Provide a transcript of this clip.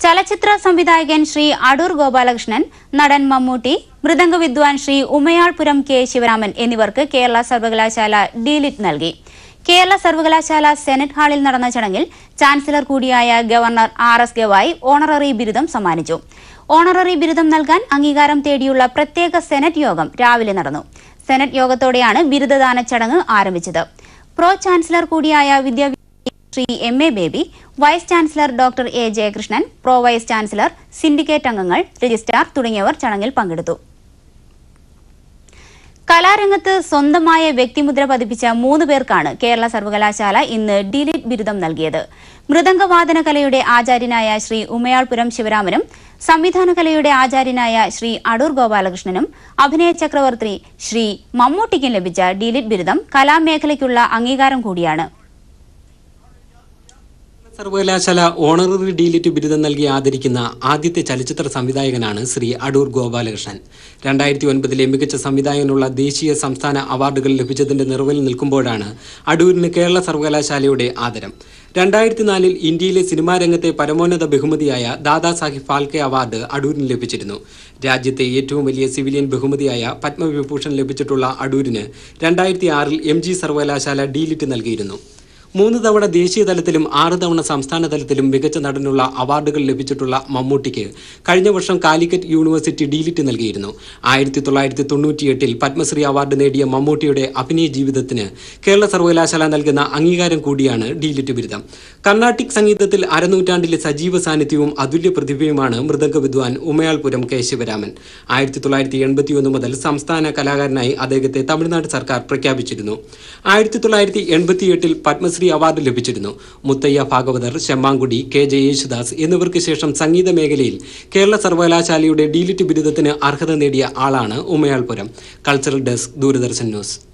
ചലച്ചിത്ര സംവിധായകൻ ശ്രീ അടൂർ ഗോപാലകൃഷ്ണൻ നടൻ മമ്മൂട്ടി മൃദംഗ വിദ്വാൻ ശ്രീ ഉമയാൾപുരം കെ ശിവരാമൻ എന്നിവർക്ക് കേരള സർവകലാശാല ഡീലിറ്റ് നൽകി കേരള സർവകലാശാല സെനറ്റ് ഹാളിൽ നടന്ന ചടങ്ങിൽ ചാൻസലർ കൂടിയായ governor R S Gavai honorary ബിരുദം സമ്മാനിച്ചു ഓണററി ബിരുദം നൽകാൻ അംഗീകാരം തേടിയുള്ള പ്രത്യേക സെനറ്റ് യോഗം രാവിലെ നടന്നു സെനറ്റ് യോഗത്തോടെയാണ് ബിരുദദാന ചടങ്ങ് ആരംഭിച്ചത് പ്രോ ചാൻസലർ കൂടിയായ വിദ്യാഭ്യാസ Shri M A Baby vice chancellor doctor A Jayakrishnan pro vice chancellor syndicate അംഗങ്ങൾ രജിസ്ട്രാർ തുടങ്ങിയവർ ചടങ്ങിൽ പങ്കെടുത്തു കലാരംഗത്ത് സ്വന്തമായ വ്യക്തിമുദ്ര പതിപ്പിച്ച മൂന്ന് പേർക്കാണ് കേരള സർവകലാശാല ഇന്ന് ഡിലിറ്റ് ബിരുദം നൽകിയത് മൃദംഗവാദന കലയുടെ ആചാര്യനായ ശ്രീ ഉമയാൾപുരം ശിവരാമനും സംവിധാന കലയുടെ ആചാര്യനായ ശ്രീ അടൂർ ഗോപാലകൃഷ്ണനും അഭിനയ ചക്രവർത്തി ശ്രീ മമ്മൂട്ടിക്കും ലഭിച്ച ഡിലിറ്റ് ബിരുദം കലാമേഖലയ്ക്കുള്ള അംഗീകാരം കൂടിയാണ് സർവകലാശാല ഓണററി ഡീലിറ്റ് ബിരുദം നൽകി ആദരിക്കുന്ന ആദ്യത്തെ ചലച്ചിത്ര സംവിധായകനാണ് ശ്രീ അടൂർ ഗോപാലകൃഷ്ണൻ രണ്ടായിരത്തി ഒൻപതിലെ മികച്ച സംവിധായകനുള്ള ദേശീയ സംസ്ഥാന അവാർഡുകൾ ലഭിച്ചതിന്റെ നിറവിൽ നിൽക്കുമ്പോഴാണ് അടൂരിന് കേരള സർവകലാശാലയുടെ ആദരം രണ്ടായിരത്തി നാലിൽ ഇന്ത്യയിലെ സിനിമാ രംഗത്തെ പരമോന്നത ബഹുമതിയായ ദാദാ സാഹിബ് ഫാൽക്കെ അവാർഡ് അടൂരിന് ലഭിച്ചിരുന്നു രാജ്യത്തെ ഏറ്റവും വലിയ സിവിലിയൻ ബഹുമതിയായ പത്മവിഭൂഷൺ ലഭിച്ചിട്ടുള്ള അടൂരിന് രണ്ടായിരത്തി ആറിൽ എം ജി സർവകലാശാല ഡീലിറ്റ് നൽകിയിരുന്നു മൂന്ന് തവണ ദേശീയ തലത്തിലും ആറ് തവണ സംസ്ഥാന തലത്തിലും മികച്ച നടനുള്ള അവാർഡുകൾ ലഭിച്ചിട്ടുള്ള മമ്മൂട്ടിക്ക് കഴിഞ്ഞ വർഷം കാലിക്കറ്റ് യൂണിവേഴ്സിറ്റി ഡീലിറ്റ് നൽകിയിരുന്നു ആയിരത്തി തൊള്ളായിരത്തി തൊണ്ണൂറ്റിയെട്ടിൽ പത്മശ്രീ അവാർഡ് നേടിയ മമ്മൂട്ടിയുടെ അഭിനയ ജീവിതത്തിന് കേരള സർവകലാശാല നൽകുന്ന അംഗീകാരം കൂടിയാണ് ഡീലിറ്റ് ബിരുദം കർണാട്ടിക് സംഗീതത്തിൽ അരനൂറ്റാണ്ടിലെ സജീവ സാന്നിധ്യവും അതുല്യ പ്രതിഭയുമാണ് മൃദംഗ വിദ്വാൻ ഉമയാൾപുരം കെ ശിവരാമൻ ആയിരത്തി തൊള്ളായിരത്തി എൺപത്തിയൊന്ന് മുതൽ സംസ്ഥാന കലാകാരനായി അദ്ദേഹത്തെ തമിഴ്നാട് സർക്കാർ പ്രഖ്യാപിച്ചിരുന്നു ആയിരത്തി തൊള്ളായിരത്തി എൺപത്തിയെട്ടിൽ പത്മശ്രീ അവാർഡ് ലഭിച്ചിരുന്നു മുത്തയ്യ ഭാഗവതർ ശമ്മാങ്കുടി കെ ജെ യേശുദാസ് എന്നിവർക്ക് ശേഷം സംഗീത മേഖലയിൽ കേരള സർവകലാശാലയുടെ ഡീലിറ്റ് ബിരുദത്തിന് അർഹത നേടിയ ആളാണ് Umayalpuram cultural desk Doordarshan news